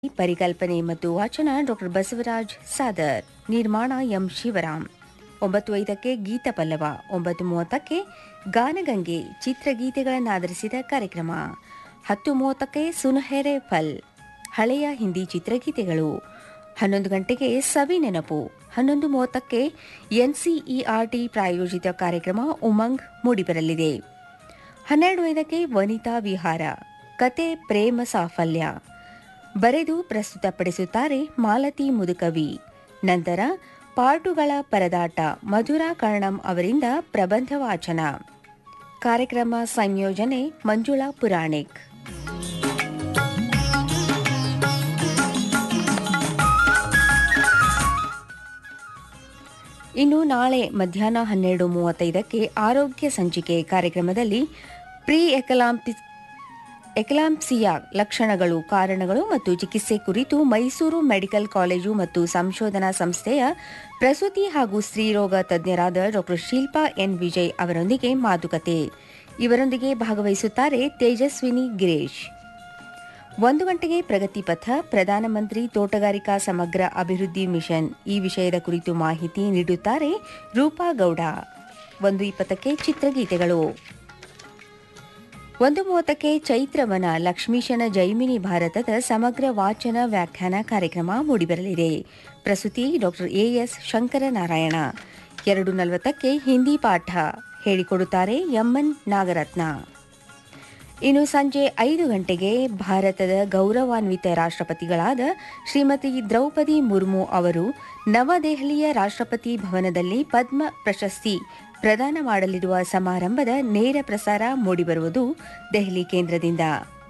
ಪರಿಕಲ್ಪನೆ ಮತ್ತು ವಾಚನ ಡಾಕ್ಟರ್ ಬಸವರಾಜ್ ಸಾದರ್ ನಿರ್ಮಾಣ ಎಂ ಶಿವರಾಮ್ ಒಂಬತ್ತು ಐದಕ್ಕೆ ಗೀತ ಪಲ್ಲವ ಒಂಬತ್ತು ಮೂವತ್ತಕ್ಕೆ ಗಾನಗಂಗೆ ಚಿತ್ರಗೀತೆಗಳನ್ನಾಧರಿಸಿದ ಕಾರ್ಯಕ್ರಮ ಹತ್ತು ಮೂವತ್ತಕ್ಕೆ ಸುನಹೆರೆ ಫಲ್ ಹಳೆಯ ಹಿಂದಿ ಚಿತ್ರಗೀತೆಗಳು ಹನ್ನೊಂದು ಗಂಟೆಗೆ ಸವಿ ನೆನಪು ಹನ್ನೊಂದು ಮೂವತ್ತಕ್ಕೆ ಎನ್ಸಿಇಆರ್ಟಿ ಪ್ರಾಯೋಜಿತ ಕಾರ್ಯಕ್ರಮ ಉಮಂಗ್ ಮೂಡಿಬರಲಿದೆ ಹನ್ನೆರಡು ಐದಕ್ಕೆ ವನಿತಾ ವಿಹಾರ ಕತೆ ಪ್ರೇಮ ಸಾಫಲ್ಯ ಬರೆದು ಪ್ರಸ್ತುತಪಡಿಸುತ್ತಾರೆ ಮಾಲತಿ ಮುದುಕವಿ ನಂತರ ಪಾಟುಗಳ ಪರದಾಟ ಮಧುರಾ ಕರ್ಣಂ ಅವರಿಂದ ಪ್ರಬಂಧ ವಾಚನ ಕಾರ್ಯಕ್ರಮ ಸಂಯೋಜನೆ ಮಂಜುಳಾ ಪುರಾಣಿಕ್ ಇನ್ನು ನಾಳೆ ಮಧ್ಯಾಹ್ನ ಹನ್ನೆರಡು ಮೂವತ್ತೈದಕ್ಕೆ ಆರೋಗ್ಯ ಸಂಚಿಕೆ ಕಾರ್ಯಕ್ರಮದಲ್ಲಿ ಪ್ರೀ ಎಕಲಾಂಪಿ ಎಕ್ಲಾಂಪ್ಸಿಯಾ ಲಕ್ಷಣಗಳು ಕಾರಣಗಳು ಮತ್ತು ಚಿಕಿತ್ಸೆ ಕುರಿತು ಮೈಸೂರು ಮೆಡಿಕಲ್ ಕಾಲೇಜು ಮತ್ತು ಸಂಶೋಧನಾ ಸಂಸ್ಥೆಯ ಪ್ರಸೂತಿ ಹಾಗೂ ಸ್ತ್ರೀರೋಗ ತಜ್ಞರಾದ ಡಾ ಶಿಲ್ಪಾ ಎನ್ ವಿಜಯ್ ಅವರೊಂದಿಗೆ ಮಾತುಕತೆ ಇವರೊಂದಿಗೆ ಭಾಗವಹಿಸುತ್ತಾರೆ ತೇಜಸ್ವಿನಿ ಗಿರೀಶ್ ಒಂದು ಗಂಟೆಗೆ ಪ್ರಗತಿ ಪಥ ಪ್ರಧಾನಮಂತ್ರಿ ತೋಟಗಾರಿಕಾ ಸಮಗ್ರ ಅಭಿವೃದ್ಧಿ ಮಿಷನ್ ಈ ವಿಷಯದ ಕುರಿತು ಮಾಹಿತಿ ನೀಡುತ್ತಾರೆ ರೂಪಾ ಗೌಡ ಒಂದು ಇಪ್ಪತ್ತಕ್ಕೆ ಚಿತ್ರಗೀತೆಗಳು ಒಂದು ಮೂವತ್ತಕ್ಕೆ ಚೈತ್ರವನ ಲಕ್ಷ್ಮೀಶನ ಜೈಮಿನಿ ಭಾರತದ ಸಮಗ್ರ ವಾಚನ ವ್ಯಾಖ್ಯಾನ ಕಾರ್ಯಕ್ರಮ ಮೂಡಿಬರಲಿದೆ ಪ್ರಸ್ತುತಿ ಡಾಕ್ಟರ್ ಎಎಸ್ ಶಂಕರನಾರಾಯಣ ಎರಡು ನಲವತ್ತಕ್ಕೆ ಹಿಂದಿ ಪಾಠ ಹೇಳಿಕೊಡುತ್ತಾರೆ ಎಮ್ಎನ್ ನಾಗರತ್ನ ಇನ್ನು ಸಂಜೆ ಐದು ಗಂಟೆಗೆ ಭಾರತದ ಗೌರವಾನ್ವಿತ ರಾಷ್ಟ್ರಪತಿಗಳಾದ ಶ್ರೀಮತಿ ದ್ರೌಪದಿ ಮುರ್ಮು ಅವರು ನವದೆಹಲಿಯ ರಾಷ್ಟ್ರಪತಿ ಭವನದಲ್ಲಿ ಪದ್ಮ ಪ್ರಶಸ್ತಿ ಪ್ರದಾನ ಮಾಡಲಿರುವ ಸಮಾರಂಭದ ನೇರ ಪ್ರಸಾರ ಮೂಡಿಬರುವುದು ದೆಹಲಿ ಕೇಂದ್ರದಿಂದ